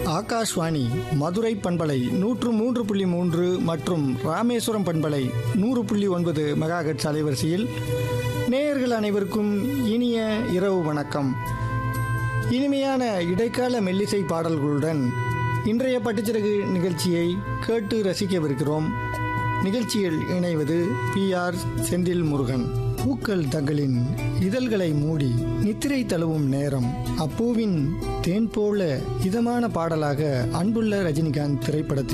ஆகாஷ்வாணி மதுரை பண்பலை நூற்று மூன்று புள்ளி மூன்று மற்றும் ராமேஸ்வரம் பண்பலை நூறு புள்ளி ஒன்பது மெகாஹெட்ஸ் அலைவரிசையில் நேயர்கள் அனைவருக்கும் இனிய இரவு வணக்கம் இனிமையான இடைக்கால மெல்லிசை பாடல்களுடன் இன்றைய பட்டுச்சிறகு நிகழ்ச்சியை கேட்டு ரசிக்கவிருக்கிறோம் நிகழ்ச்சியில் இணைவது பி ஆர் செந்தில் முருகன் பூக்கள் தங்களின் இதழ்களை மூடி நித்திரை தழுவும் நேரம் அப்பூவின் தேன் போல இதமான பாடலாக அன்புள்ள ரஜினிகாந்த் திரைப்படத்தில்